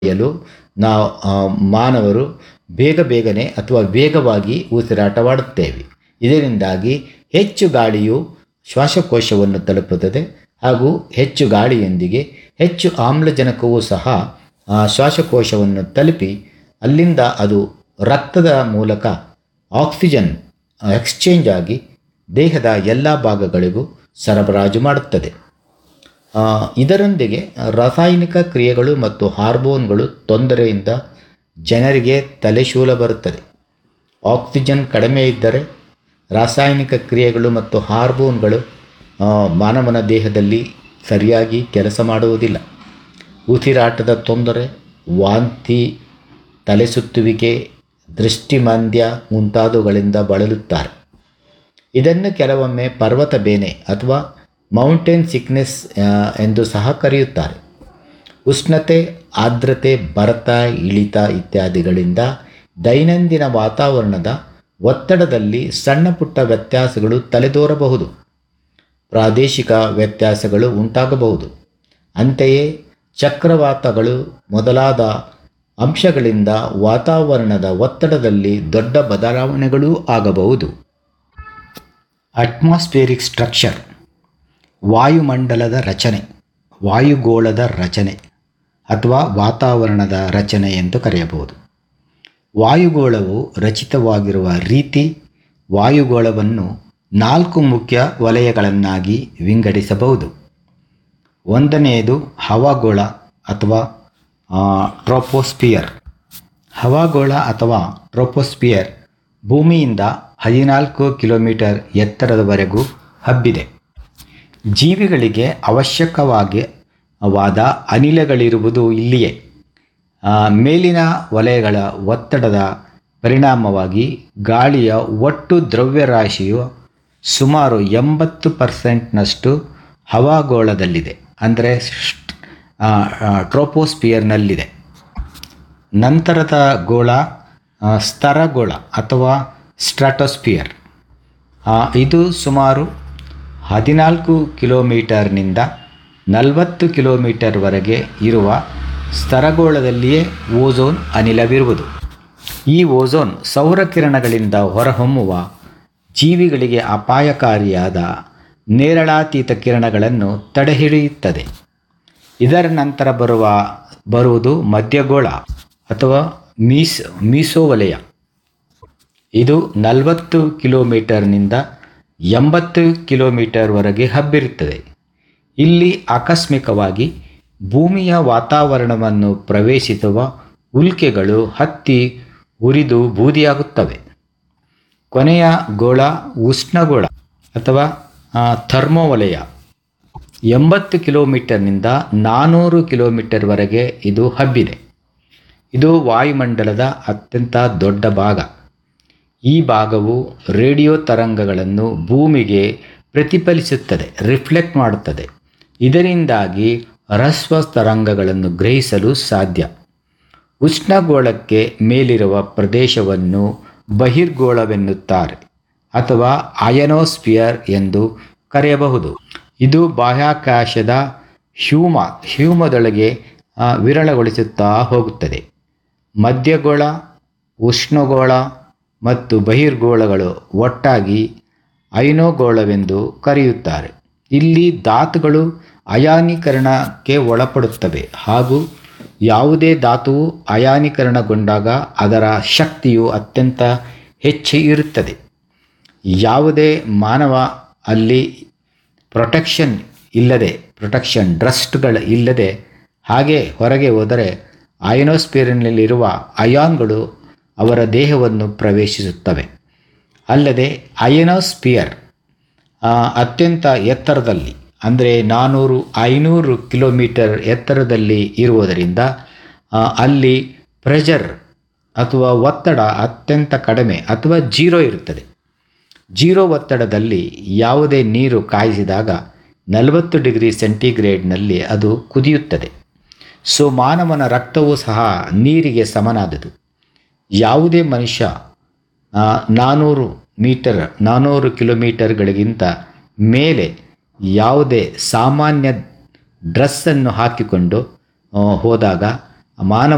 ಪಡೆಯಲು ನಾವು ಮಾನವರು ಬೇಗ ಬೇಗನೆ ಅಥವಾ ವೇಗವಾಗಿ ಉಸಿರಾಟವಾಡುತ್ತೇವೆ ಇದರಿಂದಾಗಿ ಹೆಚ್ಚು ಗಾಳಿಯು ಶ್ವಾಸಕೋಶವನ್ನು ತಲುಪುತ್ತದೆ ಹಾಗೂ ಹೆಚ್ಚು ಗಾಳಿಯೊಂದಿಗೆ ಹೆಚ್ಚು ಆಮ್ಲಜನಕವೂ ಸಹ ಆ ಶ್ವಾಸಕೋಶವನ್ನು ತಲುಪಿ ಅಲ್ಲಿಂದ ಅದು ರಕ್ತದ ಮೂಲಕ ಆಕ್ಸಿಜನ್ ಎಕ್ಸ್ಚೇಂಜ್ ಆಗಿ ದೇಹದ ಎಲ್ಲ ಭಾಗಗಳಿಗೂ ಸರಬರಾಜು ಮಾಡುತ್ತದೆ ಆ, ಇದರೊಂದಿಗೆ ರಾಸಾಯನಿಕ ಕ್ರಿಯೆಗಳು ಮತ್ತು ಹಾರ್ಮೋನ್ಗಳು ತೊಂದರೆಯಿಂದ ಜನರಿಗೆ ತಲೆಶೂಲ ಬರುತ್ತದೆ ಆಕ್ಸಿಜನ್ ಕಡಿಮೆ ಇದ್ದರೆ ರಾಸಾಯನಿಕ ಕ್ರಿಯೆಗಳು ಮತ್ತು ಹಾರ್ಮೋನ್ಗಳು ಆ, ಮಾನವನ ದೇಹದಲ್ಲಿ ಸರಿಯಾಗಿ ಕೆಲಸ ಮಾಡುವುದಿಲ್ಲ ಉಸಿರಾಟದ ತೊಂದರೆ ವಾಂತಿ ತಲೆಸುತ್ತುವಿಕೆ ದೃಷ್ಟಿಮಾಂದ್ಯ ಮುಂತಾದವುಗಳಿಂದ ಬಳಲುತ್ತಾರೆ ಇದನ್ನು ಕೆಲವೊಮ್ಮೆ ಪರ್ವತ ಬೇನೆ ಅಥವಾ ಮೌಂಟೇನ್ ಸಿಕ್ನೆಸ್ ಆ, ಎಂದು ಸಹ ಕರೆಯುತ್ತಾರೆ ಉಷ್ಣತೆ ಆರ್ದ್ರತೆ ಬರತ ಇಳಿತ ಇತ್ಯಾದಿಗಳಿಂದ ದೈನಂದಿನ ವಾತಾವರಣದ ಒತ್ತಡದಲ್ಲಿ ಸಣ್ಣ ಪುಟ್ಟ ವ್ಯತ್ಯಾಸಗಳು ತಲೆದೋರಬಹುದು ಪ್ರಾದೇಶಿಕ ವ್ಯತ್ಯಾಸಗಳು ಉಂಟಾಗಬಹುದು ಅಂತೆಯೇ ಚಕ್ರವಾತಗಳು ಮೊದಲಾದ ಅಂಶಗಳಿಂದ ವಾತಾವರಣದ ಒತ್ತಡದಲ್ಲಿ ದೊಡ್ಡ ಬದಲಾವಣೆಗಳೂ ಆಗಬಹುದು ಅಟ್ಮಾಸ್ಫಿಯರಿಕ್ ಸ್ಟ್ರಕ್ಚರ್ ವಾಯುಮಂಡಲದ ರಚನೆ ವಾಯುಗೋಳದ ರಚನೆ ಅಥವಾ ವಾತಾವರಣದ ರಚನೆ ಎಂದು ಕರೆಯಬಹುದು ವಾಯುಗೋಳವು ರಚಿತವಾಗಿರುವ ರೀತಿ ವಾಯುಗೋಳವನ್ನು ನಾಲ್ಕು ಮುಖ್ಯ ವಲಯಗಳನ್ನಾಗಿ ವಿಂಗಡಿಸಬಹುದು ಒಂದನೆಯದು ಹವಾಗೋಳ ಅಥವಾ ಟ್ರೋಪೋಸ್ಪಿಯರ್ ಹವಾಗೋಳ ಅಥವಾ ಟ್ರೋಪೋಸ್ಪಿಯರ್ ಭೂಮಿಯಿಂದ ಹದಿನಾಲ್ಕು ಕಿಲೋಮೀಟರ್ ಎತ್ತರದವರೆಗೂ ಹಬ್ಬಿದೆ ಜೀವಿಗಳಿಗೆ ಅವಶ್ಯಕವಾಗಿ ವಾದ ಅನಿಲಗಳಿರುವುದು ಇಲ್ಲಿಯೇ ಆ, ಮೇಲಿನ ವಲಯಗಳ ಒತ್ತಡದ ಪರಿಣಾಮವಾಗಿ ಗಾಳಿಯ ಒಟ್ಟು ದ್ರವ್ಯರಾಶಿಯು ಸುಮಾರು ಎಂಬತ್ತು ಪರ್ಸೆಂಟ್ನಷ್ಟು ಹವಾಗೋಳದಲ್ಲಿದೆ ಅಂದರೆ ಟ್ರೋಪೋಸ್ಪಿಯರ್ನಲ್ಲಿದೆ ನಂತರದ ಗೋಳ ಆ, ಸ್ತರಗೋಳ ಅಥವಾ ಸ್ಟ್ರಾಟೋಸ್ಪಿಯರ್ ಆ, ಇದು ಸುಮಾರು ಹದಿನಾಲ್ಕು ಕಿಲೋಮೀಟರ್ನಿಂದ ನಲವತ್ತು ಕಿಲೋಮೀಟರ್ವರೆಗೆ ಇರುವ ಸ್ತರಗೋಳದಲ್ಲಿಯೇ ಓಝೋನ್ ಅನಿಲವಿರುವುದು ಈ ಓಝೋನ್ ಸೌರಕಿರಣಗಳಿಂದ ಹೊರಹೊಮ್ಮುವ ಜೀವಿಗಳಿಗೆ ಅಪಾಯಕಾರಿಯಾದ ನೇರಳಾತೀತ ಕಿರಣಗಳನ್ನು ತಡೆಹಿಡಿಯುತ್ತದೆ ಇದರ ನಂತರ ಬರುವ ಬರುವುದು ಮಧ್ಯಗೋಳ ಅಥವಾ ಮೀಸ್ ಮೀಸೋವಲಯ ಇದು ನಲವತ್ತು ಕಿಲೋಮೀಟರ್ನಿಂದ ಎಂಬತ್ತು ಕಿಲೋಮೀಟರ್ವರೆಗೆ ಹಬ್ಬಿರುತ್ತದೆ ಇಲ್ಲಿ ಆಕಸ್ಮಿಕವಾಗಿ ಭೂಮಿಯ ವಾತಾವರಣವನ್ನು ಪ್ರವೇಶಿಸುವ ಉಲ್ಕೆಗಳು ಹತ್ತಿ ಉರಿದು ಬೂದಿಯಾಗುತ್ತವೆ ಕೊನೆಯ ಗೋಳ ಉಷ್ಣಗೋಳ ಅಥವಾ ಆ, ಥರ್ಮೋವಲಯ ಎಂಬತ್ತು ಕಿಲೋಮೀಟರ್ನಿಂದ ನಾನ್ನೂರು ಕಿಲೋಮೀಟರ್ವರೆಗೆ ಇದು ಹಬ್ಬಿದೆ ಇದು ವಾಯುಮಂಡಲದ ಅತ್ಯಂತ ದೊಡ್ಡ ಭಾಗ ಈ ಭಾಗವು ರೇಡಿಯೋ ತರಂಗಗಳನ್ನು ಭೂಮಿಗೆ ಪ್ರತಿಫಲಿಸುತ್ತದೆ ರಿಫ್ಲೆಕ್ಟ್ ಮಾಡುತ್ತದೆ ಇದರಿಂದಾಗಿ ಹ್ರಸ್ವ ತರಂಗಗಳನ್ನು ಗ್ರಹಿಸಲು ಸಾಧ್ಯ ಉಷ್ಣಗೋಳಕ್ಕೆ ಮೇಲಿರುವ ಪ್ರದೇಶವನ್ನು ಬಹಿರ್ಗೋಳವೆನ್ನುತ್ತಾರೆ ಅಥವಾ ಅಯನೋಸ್ಫಿಯರ್ ಎಂದು ಕರೆಯಬಹುದು ಇದು ಬಾಹ್ಯಾಕಾಶದ ಹ್ಯೂಮ ಹ್ಯೂಮದೊಳಗೆ ಆ, ವಿರಳಗೊಳಿಸುತ್ತಾ ಹೋಗುತ್ತದೆ ಮಧ್ಯಗೋಳ ಉಷ್ಣಗೋಳ ಮತ್ತು ಬಹಿರ್ಗೋಳಗಳು ಒಟ್ಟಾಗಿ ಐನೋಗೋಳವೆಂದು ಕರೆಯುತ್ತಾರೆ ಇಲ್ಲಿ ಧಾತುಗಳು ಅಯಾನೀಕರಣಕ್ಕೆ ಒಳಪಡುತ್ತವೆ ಹಾಗೂ ಯಾವುದೇ ಧಾತುವು ಅಯಾನೀಕರಣಗೊಂಡಾಗ ಅದರ ಶಕ್ತಿಯು ಅತ್ಯಂತ ಹೆಚ್ಚು ಇರುತ್ತದೆ ಯಾವುದೇ ಮಾನವ ಅಲ್ಲಿ ಪ್ರೊಟೆಕ್ಷನ್ ಇಲ್ಲದೆ ಪ್ರೊಟೆಕ್ಷನ್ ಡ್ರಸ್ಟ್ಗಳು ಇಲ್ಲದೆ ಹಾಗೆ ಹೊರಗೆ ಹೋದರೆ ಅಯನೋಸ್ಪಿಯರ್ನಲ್ಲಿರುವ ಅಯಾನ್ಗಳು ಅವರ ದೇಹವನ್ನು ಪ್ರವೇಶಿಸುತ್ತವೆ ಅಲ್ಲದೆ ಅಯನೋಸ್ಪಿಯರ್ ಆ, ಅತ್ಯಂತ ಎತ್ತರದಲ್ಲಿ ಅಂದರೆ ನಾನ್ನೂರು ಐನೂರು ಕಿಲೋಮೀಟರ್ ಎತ್ತರದಲ್ಲಿ ಇರುವುದರಿಂದ ಆ, ಅಲ್ಲಿ ಪ್ರೆಷರ್ ಅಥವಾ ಒತ್ತಡ ಅತ್ಯಂತ ಕಡಿಮೆ ಅಥವಾ ಜೀರೋ ಇರುತ್ತದೆ ಜೀರೋ ಒತ್ತಡದಲ್ಲಿ ಯಾವುದೇ ನೀರು ಕಾಯಿಸಿದಾಗ ನಲವತ್ತು ಡಿಗ್ರಿ ಸೆಂಟಿಗ್ರೇಡ್ನಲ್ಲಿ ಅದು ಕುದಿಯುತ್ತದೆ ಸೊ ಮಾನವನ ರಕ್ತವೂ ಸಹ ನೀರಿಗೆ ಸಮನಾದದು ಯಾವುದೇ ಮನುಷ್ಯ ಆ, ನಾನ್ನೂರು ಮೀಟರ್ ನಾನ್ನೂರು ಕಿಲೋಮೀಟರ್ಗಳಿಗಿಂತ ಮೇಲೆ ಯಾವುದೇ ಸಾಮಾನ್ಯ ಡ್ರೆಸ್ಸನ್ನು ಹಾಕಿಕೊಂಡು ಆ, ಹೋದಾಗ ಮಾನವ